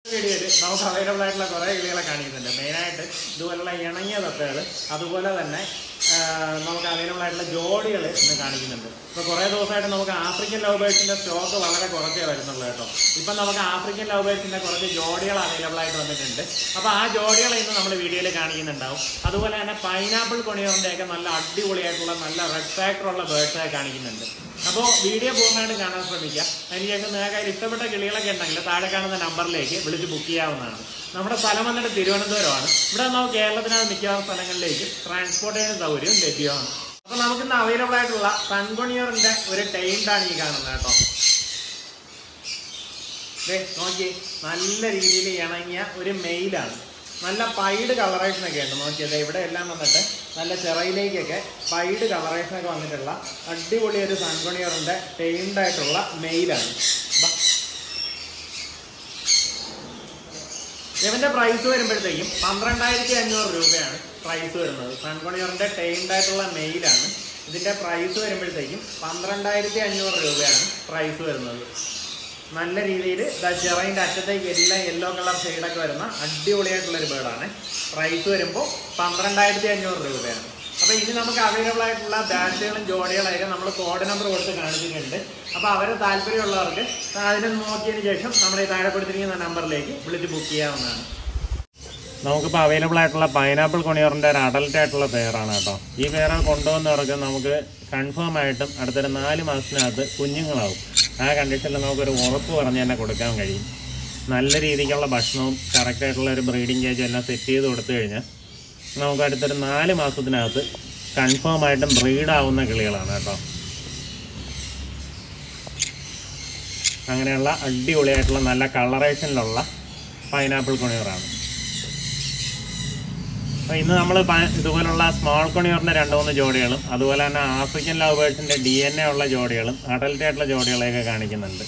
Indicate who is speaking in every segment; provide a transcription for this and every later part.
Speaker 1: വീഡിയോയിൽ നമുക്ക് അവൈലബിൾ ആയിട്ടുള്ള കുറേ കിളികളെ കാണിക്കുന്നുണ്ട് മെയിനായിട്ട് ഇതുപോലുള്ള ഇണങ്ങിയ തത്തകൾ അതുപോലെ തന്നെ ആ, നമുക്ക് അവൈലബിൾ ആയിട്ടുള്ള ജോഡികൾ ഇന്ന് കാണിക്കുന്നുണ്ട് ഇപ്പോൾ കുറേ ദിവസമായിട്ട് നമുക്ക് ആഫ്രിക്കൻ ലവ് ബേഴ്സിൻ്റെ സ്റ്റോക്ക് വളരെ കുറച്ചേ വരുന്നുള്ളൂ കേട്ടോ ഇപ്പം നമുക്ക് ആഫ്രിക്കൻ ലവ് ബേഴ്സിൻ്റെ കുറച്ച് ജോഡികൾ അവൈലബിൾ ആയിട്ട് വന്നിട്ടുണ്ട് അപ്പോൾ ആ ജോഡികളെ ഇന്ന് നമ്മൾ വീഡിയോയിൽ കാണിക്കുന്നുണ്ടാവും അതുപോലെ തന്നെ പൈനാപ്പിൾ കൊണിയോറിൻ്റെയൊക്കെ നല്ല അടിപൊളിയായിട്ടുള്ള നല്ല റെഡ് ഫാക്ടറുള്ള ബേഴ്സൊക്കെ കാണിക്കുന്നുണ്ട് അപ്പോൾ വീഡിയോ പൂർണ്ണമായിട്ട് കാണാൻ ശ്രമിക്കുക അതിനുശേഷം നിങ്ങൾക്ക് അതിൽ ഇഷ്ടപ്പെട്ട കിളികളൊക്കെ ഉണ്ടെങ്കിൽ താഴെ കാണുന്ന നമ്പറിലേക്ക് വിളിച്ച് ബുക്ക് ചെയ്യാവുന്നതാണ് നമ്മുടെ സ്ഥലം വന്നിട്ട് തിരുവനന്തപുരമാണ് ഇവിടെ നമുക്ക് കേരളത്തിനകത്ത് മിക്കവാറും സ്ഥലങ്ങളിലേക്ക് ട്രാൻസ്പോർട്ടേഷൻ സൗകര്യം ലഭ്യമാണ് അപ്പോൾ നമുക്കിന്ന് അവൈലബിൾ ആയിട്ടുള്ള സൺകൊണിയറിന്റെ ഒരു ടൈൻഡാണ് ഈ കാണുന്നത് കേട്ടോ ദേ നോക്കി നല്ല രീതിയിൽ ഇണങ്ങിയ ഒരു മെയിലാണ് നല്ല പൈഡ് കളറേഷൻ ഒക്കെ ഉണ്ട് നോക്കിയത് ഇവിടെ എല്ലാം വന്നിട്ട് നല്ല ചെറയിലേക്കൊക്കെ പൈഡ് കളറേഷൻ ഒക്കെ വന്നിട്ടുള്ള അടിപൊളി ഒരു സൺകൊണിയറിന്റെ ടൈംഡ് ആയിട്ടുള്ള മെയിലാണ് ബാ. ഇവന്റെ പ്രൈസ് വരുമ്പോഴത്തേക്കും പന്ത്രണ്ടായിരത്തി അഞ്ഞൂറ് രൂപയാണ് പ്രൈസ് വരുന്നത് സൺകൊണിയറിന്റെ ടൈംഡ് ആയിട്ടുള്ള മെയിലാണ് ഇതിന്റെ പ്രൈസ് വരുമ്പോഴത്തേക്കും പന്ത്രണ്ടായിരത്തി അഞ്ഞൂറ് രൂപയാണ് പ്രൈസ് വരുന്നത് നല്ല രീതിയിൽ ചെറൈൻ്റെ അറ്റത്തേക്ക് എല്ലാം യെല്ലോ കളർ ഷെയ്ഡൊക്കെ വരുന്ന അടിപൊളിയായിട്ടുള്ള ഒരു ബേർഡാണ് പ്രൈസ് വരുമ്പോൾ പന്ത്രണ്ടായിരത്തി അഞ്ഞൂറ് രൂപയാണ് അപ്പോൾ ഇനി നമുക്ക് അവൈലബിൾ ആയിട്ടുള്ള ബാച്ചുകളും ജോഡികളൊക്കെ നമ്മൾ കോഡ് നമ്പർ കൊടുത്ത് കാണിച്ചിട്ടുണ്ട് അപ്പോൾ അവരെ താല്പര്യമുള്ളവർക്ക് അതിനെ നോക്കിയതിന് ശേഷം നമ്മുടെ ഈ താഴെ കൊടുത്തിരിക്കുന്ന നമ്പറിലേക്ക് വിളിച്ച് ബുക്ക് ചെയ്യാവുന്നതാണ് നമുക്കിപ്പോൾ അവൈലബിൾ ആയിട്ടുള്ള പൈനാപ്പിൾ കൊണിയറിൻ്റെ ഒരു അഡൽട്ട് ആയിട്ടുള്ള പെയറാണ് കേട്ടോ ഈ പെയർ കൊണ്ടുവന്നവർക്ക് നമുക്ക് കൺഫേം ആയിട്ടും അടുത്തൊരു നാല് മാസത്തിനകത്ത് കുഞ്ഞുങ്ങളാവും ആ കണ്ടീഷനിൽ നമുക്കൊരു ഉറപ്പ് പറഞ്ഞ് തന്നെ കൊടുക്കാൻ കഴിയും നല്ല രീതിക്കുള്ള ഭക്ഷണവും കറക്റ്റായിട്ടുള്ള ഒരു ബ്രീഡിംഗ് കേജും എല്ലാം സെറ്റ് ചെയ്ത് കൊടുത്തു കഴിഞ്ഞാൽ നമുക്ക് അടുത്തൊരു നാല് മാസത്തിനകത്ത് കൺഫേം ആയിട്ടും ബ്രീഡ് ആവുന്ന കിളികളാണ് കേട്ടോ അങ്ങനെയുള്ള അടിപൊളിയായിട്ടുള്ള നല്ല കളറേഷനിലുള്ള പൈനാപ്പിൾ കൊണിയറാണ് അപ്പോൾ ഇന്ന് നമ്മൾ ഇതുപോലുള്ള സ്മോൾ കൊണിയറിൻ്റെ രണ്ട് മൂന്ന് ജോഡികളും അതുപോലെ തന്നെ ആഫ്രിക്കൻ ലവ് ബേഴ്സിൻ്റെ ഡി എൻ എ ഉള്ള ജോഡികളും അഡൽറ്റ് ആയിട്ടുള്ള ജോഡികളെയൊക്കെ കാണിക്കുന്നുണ്ട്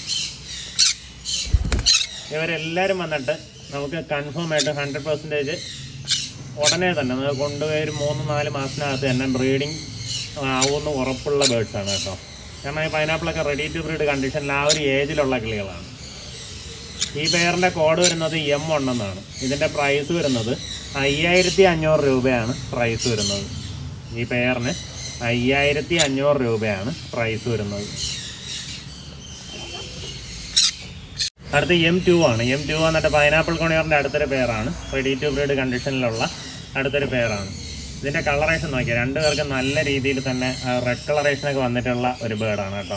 Speaker 1: ഇവരെല്ലാവരും വന്നിട്ട് നമുക്ക് കൺഫേം ആയിട്ട് ഹൺഡ്രഡ് പെർസെൻറ്റേജ് ഉടനെ തന്നെ നമുക്ക് കൊണ്ടുപോയി ഒരു മൂന്ന് നാല് മാസത്തിനകത്ത് തന്നെ ബ്രീഡിങ് ആവുമെന്ന് ഉറപ്പുള്ള ബേഡ്സാണ് കേട്ടോ കാരണം ഈ പൈനാപ്പിളൊക്കെ റെഡി ടു ബ്രീഡ് കണ്ടീഷനിൽ ആ ഒരു ഏജിലുള്ള കിളികളാണ് ഈ പെയറിൻ്റെ കോഡ് വരുന്നത് എം വൺ എന്നാണ് ഇതിൻ്റെ പ്രൈസ് വരുന്നത് അയ്യായിരത്തി അഞ്ഞൂറ് രൂപയാണ് പ്രൈസ് വരുന്നത് ഈ പെയറിന് അയ്യായിരത്തി അഞ്ഞൂറ് രൂപയാണ് പ്രൈസ് വരുന്നത് അടുത്ത എം ടു ആണ് എം ടു എന്നിട്ട് പൈനാപ്പിൾ കൊണിയറിൻ്റെ അടുത്തൊരു പെയറാണ് റെഡി ടു ബ്രീഡ് കണ്ടീഷനിലുള്ള അടുത്തൊരു പെയറാണ് ഇതിൻ്റെ കളറേഷൻ നോക്കിയാൽ രണ്ട് പേർക്ക് നല്ല രീതിയിൽ തന്നെ റെഡ് കളറേഷനൊക്കെ വന്നിട്ടുള്ള ഒരു ബേർഡാണ് കേട്ടോ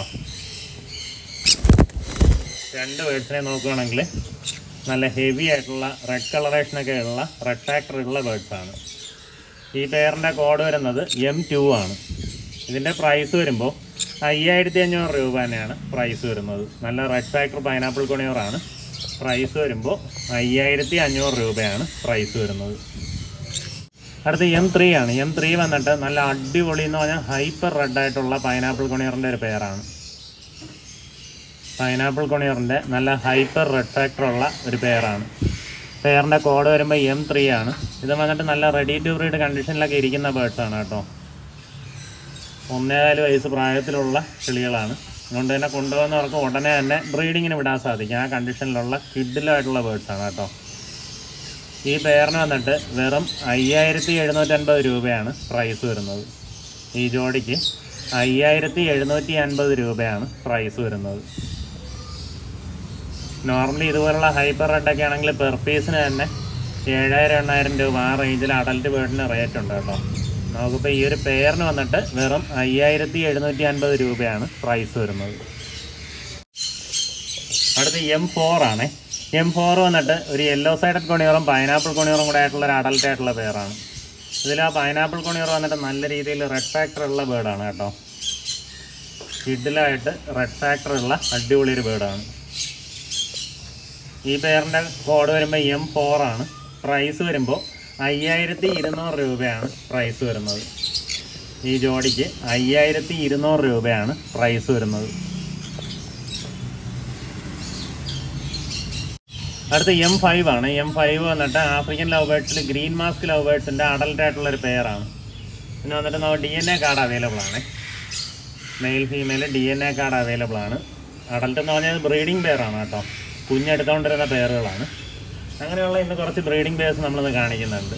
Speaker 1: രണ്ട് ബേഡ്സിനെ നോക്കുകയാണെങ്കിൽ നല്ല ഹെവി ആയിട്ടുള്ള റെഡ് കളറേഷനൊക്കെ ഉള്ള റെഡ് ഫാക്ടർ ഉള്ള ബേഡ്സാണ് ഈ പെയറിൻ്റെ കോഡ് വരുന്നത് എം ടു ആണ് ഇതിൻ്റെ പ്രൈസ് വരുമ്പോൾ അയ്യായിരത്തി അഞ്ഞൂറ് രൂപ തന്നെയാണ് പ്രൈസ് വരുന്നത് നല്ല റെഡ് ഫാക്ടർ പൈനാപ്പിൾ കൊണിയറാണ് പ്രൈസ് വരുമ്പോൾ അയ്യായിരത്തി അഞ്ഞൂറ് രൂപയാണ് പ്രൈസ് വരുന്നത് അടുത്ത എം ത്രീ ആണ് എം ത്രീ വന്നിട്ട് നല്ല അടിപൊളി എന്ന് പറഞ്ഞാൽ ഹൈപ്പർ റെഡ് ആയിട്ടുള്ള പൈനാപ്പിൾ കൊണിയറിൻ്റെ ഒരു പെയറാണ് പൈനാപ്പിൾ കൊണിയറിൻ്റെ നല്ല ഹൈപ്പർ റെഡ് ഫാക്ടർ ഉള്ള ഒരു പെയറാണ് പെയറിൻ്റെ കോഡ് വരുമ്പോൾ എം ത്രീ ആണ് ഇത് വന്നിട്ട് നല്ല റെഡി ടു ബ്രീഡ് കണ്ടീഷനിലൊക്കെ ഇരിക്കുന്ന ബേർഡ്സ് ആണ് കേട്ടോ ഒന്നേകാല് വയസ്സ് പ്രായത്തിലുള്ള കിളികളാണ് അതുകൊണ്ട് തന്നെ കൊണ്ടുവന്നവർക്ക് ഉടനെ തന്നെ ബ്രീഡിങ്ങിന് വിടാൻ സാധിക്കും ആ കണ്ടീഷനിലുള്ള കിഡിലായിട്ടുള്ള ബേർഡ്സ് ആണ് കേട്ടോ ഈ പെയറിന് വന്നിട്ട് വെറും അയ്യായിരത്തി എഴുന്നൂറ്റൻപത് രൂപയാണ് പ്രൈസ് വരുന്നത് ഈ ജോഡിക്ക് അയ്യായിരത്തി എഴുന്നൂറ്റി അൻപത് രൂപയാണ് പ്രൈസ് വരുന്നത് നോർമലി ഇതുപോലുള്ള ഹൈപ്പർ റെഡൊക്കെ ആണെങ്കിൽ പെർ പീസിന് തന്നെ ഏഴായിരം എണ്ണായിരം രൂപ ആ റേഞ്ചിൽ അഡൽട്ട് ബേർഡിന് റേറ്റ് ഉണ്ട് കേട്ടോ നമുക്കിപ്പോൾ ഈ ഒരു പെയറിന് വന്നിട്ട് വെറും അയ്യായിരത്തി എഴുന്നൂറ്റി അൻപത് രൂപയാണ് പ്രൈസ് വരുന്നത് അടുത്ത് എം ഫോർ ആണ് എം ഫോർ വന്നിട്ട് ഒരു യെല്ലോ സൈഡഡ് കൊണിയറും പൈനാപ്പിൾ കൊണിയറും കൂടെ ആയിട്ടുള്ള ഒരു അഡൽട്ട് ആയിട്ടുള്ള പെയറാണ് ഇതിൽ ആ പൈനാപ്പിൾ കൊണിയർ വന്നിട്ട് നല്ല രീതിയിൽ റെഡ് ഫാക്ടർ ഉള്ള ബേർഡാണ് കേട്ടോ കിഡിലായിട്ട് റെഡ് ഫാക്ടർ ഉള്ള അടിപൊളി ഒരു ബേർഡാണ് ഈ പെയറിൻ്റെ കോഡ് വരുമ്പോൾ എം ഫോർ ആണ് പ്രൈസ് വരുമ്പോൾ അയ്യായിരത്തി ഇരുന്നൂറ് രൂപയാണ് പ്രൈസ് വരുന്നത് ഈ ജോഡിക്ക് അയ്യായിരത്തി ഇരുന്നൂറ് രൂപയാണ് പ്രൈസ് വരുന്നത് അടുത്ത എം ഫൈവ് ആണ് എം ഫൈവ് വന്നിട്ട് ആഫ്രിക്കൻ ലവ് ബേർഡ്സിൽ ഗ്രീൻ മാസ്ക് ലവ് ബേർഡ്സിൻ്റെ അഡൽട്ട് ആയിട്ടുള്ള ഒരു പെയറാണ് പിന്നെ വന്നിട്ട് നമുക്ക് D N A card available ആണ് male female D N A card available ആണ് അഡൽട്ട് എന്ന് പറഞ്ഞാൽ ബ്രീഡിംഗ് പെയറാണ് കേട്ടോ കുഞ്ഞെടുത്തുകൊണ്ടിരുന്ന പെയറുകളാണ് അങ്ങനെയുള്ള ഇന്ന് കുറച്ച് ബ്രീഡിംഗ് പേഴ്സ് നമ്മളിന്ന് കാണിക്കുന്നുണ്ട്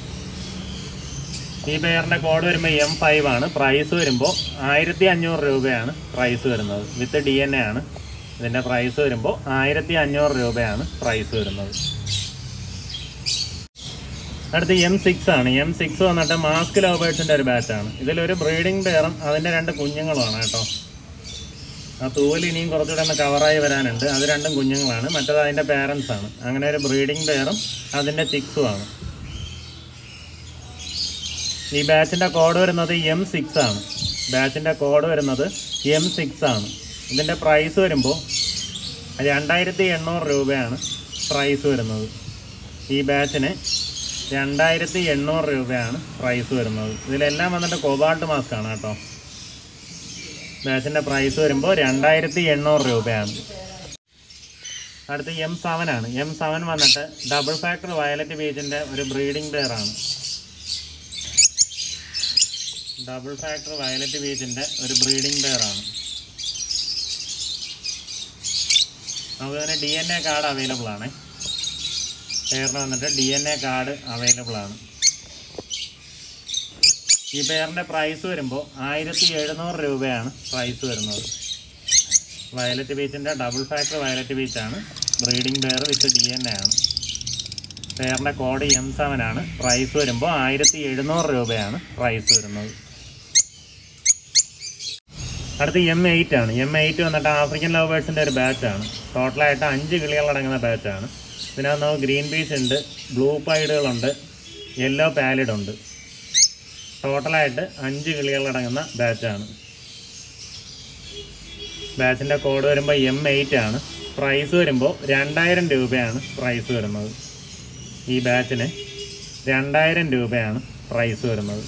Speaker 1: ഈ പെയറിന്റെ കോഡ് വരുമ്പോൾ എം ഫൈവ് ആണ് പ്രൈസ് വരുമ്പോൾ ആയിരത്തി അഞ്ഞൂറ് രൂപയാണ് പ്രൈസ് വരുന്നത് വിത്ത് ഡി എൻ എ ആണ് ഇതിന്റെ പ്രൈസ് വരുമ്പോൾ ആയിരത്തി അഞ്ഞൂറ് രൂപയാണ് പ്രൈസ് വരുന്നത് അടുത്ത് എം സിക്സ് ആണ് എം സിക്സ് വന്നിട്ട് മാസ്ക് ലവബേഴ്സിന്റെ ഒരു ബാച്ചാണ് ഇതിലൊരു ബ്രീഡിംഗ് പെയറും അതിന്റെ രണ്ട് കുഞ്ഞുങ്ങളുമാണ് കേട്ടോ ആ തൂവൽ ഇനിയും കുറച്ചുകൂടെ ഒന്ന് കവറായി വരാനുണ്ട് അത് രണ്ടും കുഞ്ഞുങ്ങളാണ് മറ്റത് അതിന്റെ പേരൻസ് ആണ് അങ്ങനെ ഒരു ബ്രീഡിംഗ് പെയറും അതിന്റെ ചിക്സും ആണ് ഈ ബാച്ചിന്റെ കോഡ് വരുന്നത് എം സിക്സ് ആണ് ബാച്ചിന്റെ കോഡ് വരുന്നത് എം സിക്സ് ആണ് ഇതിന്റെ പ്രൈസ് വരുമ്പോൾ രണ്ടായിരത്തി എണ്ണൂറ് രൂപയാണ് പ്രൈസ് വരുന്നത് ഈ ബാച്ചിന് രണ്ടായിരത്തി എണ്ണൂറ് രൂപയാണ് പ്രൈസ് വരുന്നത് ഇതിലെല്ലാം വന്നിട്ട് കൊബാൾട്ട് മാസ്ക് ആണ് കേട്ടോ ബാച്ചിന്റെ പ്രൈസ് വരുമ്പോൾ രണ്ടായിരത്തി എണ്ണൂറ് രൂപയാണ് അടുത്ത് എം സെവൻ ആണ് എം സെവൻ വന്നിട്ട് ഡബിൾ ഫാക്ടർ വയലറ്റ് ബീച്ചിന്റെ ഒരു ബ്രീഡിംഗ് പെയർ ആണ് ഡബിൾ ഫാക്ടർ വയലറ്റ് ബീച്ചിന്റെ ഒരു ബ്രീഡിംഗ് പെയർ ആണ് നമുക്ക് തന്നെ D N A card available ആണ് പെയറിന് വന്നിട്ട് D N A card available ആണ് ഈ പെയറിന്റെ പ്രൈസ് വരുമ്പോൾ ആയിരത്തി എഴുന്നൂറ് രൂപയാണ് പ്രൈസ് വരുന്നത് വയലറ്റ് ബീച്ചിന്റെ ഡബിൾ ഫാക്ടർ വയലറ്റ് ബീച്ചാണ് breeding pair with D N A ആണ് പെയറിന്റെ കോഡ് എം സെവൻ ആണ് പ്രൈസ് വരുമ്പോൾ ആയിരത്തി എഴുന്നൂറ് രൂപയാണ് പ്രൈസ് വരുന്നത് അടുത്ത് എം എയ്റ്റ് ആണ് എം എയ്റ്റ് വന്നിട്ട് ആഫ്രിക്കൻ ലവേഴ്സിന്റെ ഒരു ബാച്ചാണ് ടോട്ടലായിട്ട് അഞ്ച് കിളികളടങ്ങുന്ന ബാച്ചാണ് ഇതിനകത്ത് നമുക്ക് ഗ്രീൻ പീസ് ഉണ്ട് ബ്ലൂ പൈഡുകളുണ്ട് യെല്ലോ പാലിഡ് ഉണ്ട് ടോട്ടലായിട്ട് അഞ്ച് കിളികളടങ്ങുന്ന ബാച്ചാണ് ബാച്ചിൻ്റെ കോഡ് വരുമ്പോൾ എം എയ്റ്റ് ആണ് പ്രൈസ് വരുമ്പോൾ രണ്ടായിരം രൂപയാണ് പ്രൈസ് വരുന്നത് ഈ ബാച്ചിന് രണ്ടായിരം രൂപയാണ് പ്രൈസ് വരുന്നത്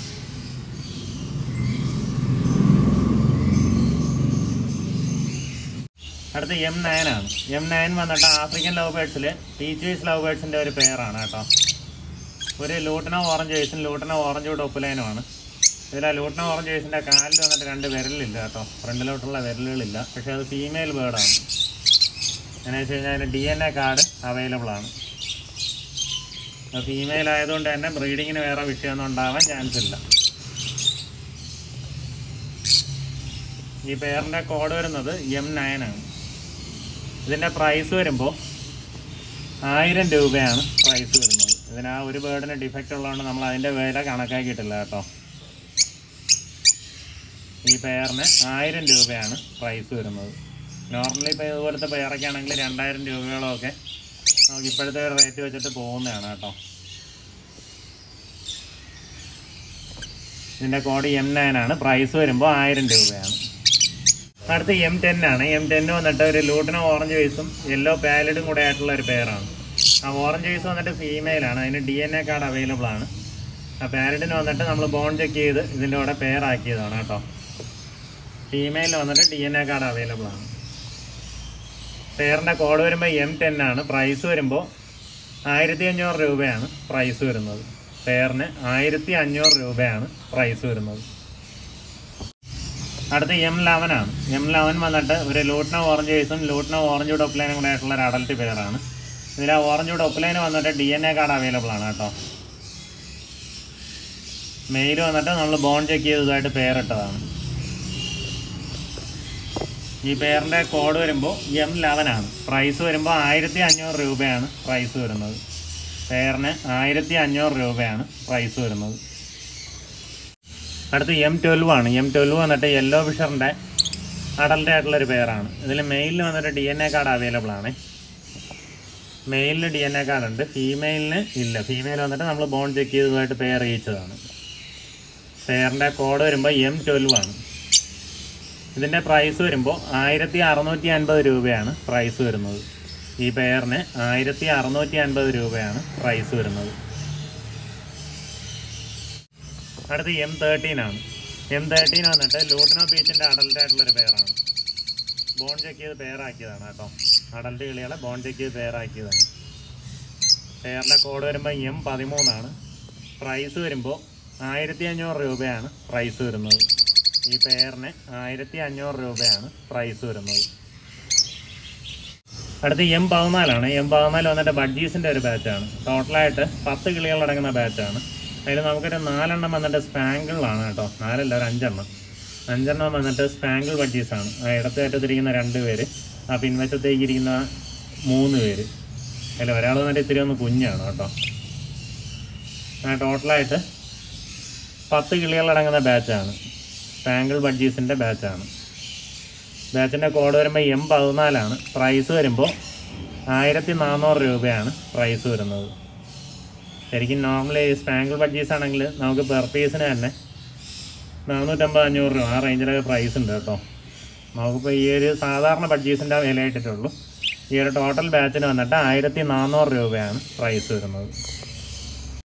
Speaker 1: അടുത്ത എം നയൻ ആണ് എം നയൻ വന്നിട്ട് ആഫ്രിക്കൻ ലവ് ബേഡ്സിൽ ടീച്ചേഴ്സ് ലവ് ബേഡ്സിൻ്റെ ഒരു പെയറാണ് കേട്ടോ ഒരു ലൂട്ടനോ ഓറഞ്ച് വേസും ലൂട്ടനോ ഓറഞ്ച് ടൊപ്പിലൈനുമാണ് ഇതിൽ ആ ലൂട്ടനോ ഓറഞ്ച് വേസിൻ്റെ കാലിൽ വന്നിട്ട് രണ്ട് വിരലില്ല കേട്ടോ ഫ്രണ്ടിലോട്ടുള്ള വിരലുകളില്ല പക്ഷേ അത് ഫീമെയിൽ ബേർഡാണ് എന്നു വെച്ച് കഴിഞ്ഞാൽ അതിന് D N A card available ആണ് ഫീമെയിൽ ആയതുകൊണ്ട് തന്നെ ബ്രീഡിങ്ങിന് വേറെ വിഷയമൊന്നും ഉണ്ടാവാൻ ചാൻസ് ഇല്ല ഈ പെയറിൻ്റെ കോഡ് വരുന്നത് എം നയൻ ആണ് ഇതിൻ്റെ പ്രൈസ് വരുമ്പോൾ ആയിരം രൂപയാണ് പ്രൈസ് വരുന്നത് ഇതിന് ആ ഒരു ബേർഡിന് ഡിഫക്റ്റ് ഉള്ളതുകൊണ്ട് നമ്മൾ അതിൻ്റെ വില കണക്കാക്കിയിട്ടില്ല കേട്ടോ ഈ പെയറിന് ആയിരം രൂപയാണ് പ്രൈസ് വരുന്നത് നോർമലി ഇപ്പോൾ ഇതുപോലത്തെ പെയറൊക്കെ ആണെങ്കിൽ രണ്ടായിരം രൂപയോളമൊക്കെ നമുക്ക് ഇപ്പോഴത്തെ റേറ്റ് വെച്ചിട്ട് പോകുന്നതാണ് കേട്ടോ ഇതിൻ്റെ കോഡ് എം നയൻ ആണ് പ്രൈസ് വരുമ്പോൾ ആയിരം രൂപയാണ് അടുത്ത് എം ടെൻ ആണ് എം ടെൻ വന്നിട്ട് ഒരു ലൂട്ടിനോ ഓറഞ്ച് വൈസും യെല്ലോ പാലഡും കൂടെ ആയിട്ടുള്ള ഒരു പെയറാണ് ആ ഓറഞ്ച് വൈസ് വന്നിട്ട് ഫീമെയിൽ ആണ് അതിന് D N A card available ആണ് ആ പാരഡിന് വന്നിട്ട് നമ്മൾ ബോൺ ചെക്ക് ചെയ്ത് ഇതിൻ്റെ കൂടെ പെയർ ആക്കിയതാണ് കേട്ടോ ഫീമെയിൽ വന്നിട്ട് D N A card available ആണ് പെയറിൻ്റെ കോഡ് വരുമ്പോൾ എം ടെൻ ആണ് പ്രൈസ് വരുമ്പോൾ ആയിരത്തി അഞ്ഞൂറ് രൂപയാണ് പ്രൈസ് വരുന്നത് പെയറിന് ആയിരത്തി അഞ്ഞൂറ് രൂപയാണ് പ്രൈസ് വരുന്നത് അടുത്ത എം ലെവൻ ആണ് എം ലെവൻ വന്നിട്ട് ഒരു ലൂട്ടിനോ ഓറഞ്ച് വൈസും ലൂട്ടിനോ ഓറഞ്ച് ഡൊപ്ലൈനും കൂടെ ആയിട്ടുള്ള ഒരു അഡൽട്ട് പെയറാണ് ഇതിൽ ആ ഓറഞ്ച് ഡൊപ്ലൈന് വന്നിട്ട് D N A card available ആണ് കേട്ടോ മെയിൽ വന്നിട്ട് നമ്മൾ ബോൺ ചെക്ക് ചെയ്തതായിട്ട് പെയർ ഇട്ടതാണ് ഈ പെയറിൻ്റെ കോഡ് വരുമ്പോൾ എം ലെവൻ ആണ് പ്രൈസ് വരുമ്പോൾ ആയിരത്തി അഞ്ഞൂറ് രൂപയാണ് പ്രൈസ് വരുന്നത് പെയറിന് ആയിരത്തി അഞ്ഞൂറ് രൂപയാണ് പ്രൈസ് വരുന്നത് അടുത്ത് എം ട്വൽവ് ആണ് എം ട്വൽവ് വന്നിട്ട് യെല്ലോ ഫിഷറിൻ്റെ അഡൽട്ട് ആയിട്ടുള്ളൊരു പെയറാണ് ഇതിൽ മെയിലിന് വന്നിട്ട് D N A card available ആണ് മെയിലിന് ഡി എൻ എ കാർഡ് ഉണ്ട് ഫീമെയിലിന് ഇല്ല ഫീമെയിൽ വന്നിട്ട് നമ്മൾ ബോൺ ചെക്ക് ചെയ്തതായിട്ട് പെയർ ചെയ്യിച്ചതാണ് പെയറിൻ്റെ കോഡ് വരുമ്പോൾ എം ട്വൽവ് ആണ് ഇതിൻ്റെ പ്രൈസ് വരുമ്പോൾ ആയിരത്തി അറുന്നൂറ്റി അൻപത് രൂപയാണ് പ്രൈസ് വരുന്നത് ഈ പെയറിന് ആയിരത്തി അറുന്നൂറ്റി അൻപത് രൂപയാണ് പ്രൈസ് വരുന്നത് അടുത്ത് എം തേർട്ടീൻ ആണ് എം തേർട്ടീൻ വന്നിട്ട് ലൂട്ടിനോ ബീച്ചിൻ്റെ അഡൽട്ട് ആയിട്ടുള്ളൊരു പെയറാണ് ബോൺ ചെക്ക് ചെയ്ത് പെയറാക്കിയതാണ് കേട്ടോ അഡൽട്ട് കിളികളെ ബോൺ ചെക്ക് ചെയ്ത് പെയറാക്കിയതാണ് പെയറിൻ്റെ കോഡ് വരുമ്പോൾ എം പതിമൂന്നാണ് പ്രൈസ് വരുമ്പോൾ ആയിരത്തി അഞ്ഞൂറ് രൂപയാണ് പ്രൈസ് വരുന്നത് ഈ പെയറിന് ആയിരത്തി അഞ്ഞൂറ് രൂപയാണ് പ്രൈസ് വരുന്നത് അടുത്ത് എം പതിനാലാണ് എം പതിനാല് വന്നിട്ട് ബഡ്ജീസിൻ്റെ ഒരു ബാച്ചാണ് ടോട്ടലായിട്ട് പത്ത് കിളികളടങ്ങുന്ന ബാച്ചാണ് അതിൽ നമുക്കൊരു നാലെണ്ണം വന്നിട്ട് സ്പാങ്കിളാണ് കേട്ടോ നാലല്ല ഒരു അഞ്ചെണ്ണം അഞ്ചെണ്ണം വന്നിട്ട് സ്പാങ്കിൾ ബഡ്ജീസാണ് ആ ഇടത്തേറ്റത്തിരിക്കുന്ന രണ്ട് പേര് ആ പിൻവശത്തേക്ക് ഇരിക്കുന്ന മൂന്ന് പേര് അതിൽ ഒരാൾ വന്നിട്ട് ഇത്തിരി ഒന്ന് കുഞ്ഞാണ് കേട്ടോ ആ ടോട്ടലായിട്ട് പത്ത് കിളികളടങ്ങുന്ന ബാച്ചാണ് സ്പാങ്കിൾ ബഡ്ജീസിൻ്റെ ബാച്ചാണ് ബാച്ചിൻ്റെ കോഡ് വരുമ്പോൾ എം പതിനാലാണ് പ്രൈസ് വരുമ്പോൾ ആയിരത്തി നാനൂറ് രൂപയാണ് പ്രൈസ് വരുന്നത് ശരിക്കും നോർമലി സ്പാങ്കിൾ ബഡ്ജീസ് ആണെങ്കിൽ നമുക്ക് പെർ പീസിന് തന്നെ നാനൂറ്റമ്പത് അഞ്ഞൂറ് രൂപ ആ റേഞ്ചിലൊക്കെ പ്രൈസ് ഉണ്ട് കേട്ടോ നമുക്കിപ്പോൾ ഈ ഒരു സാധാരണ ബഡ്ജീസിൻ്റെ വില ഇട്ടിട്ടുള്ളൂ ഈ ഒരു ടോട്ടൽ ബാച്ചിന് വന്നിട്ട് ആയിരത്തി നാനൂറ് രൂപയാണ് പ്രൈസ് വരുന്നത്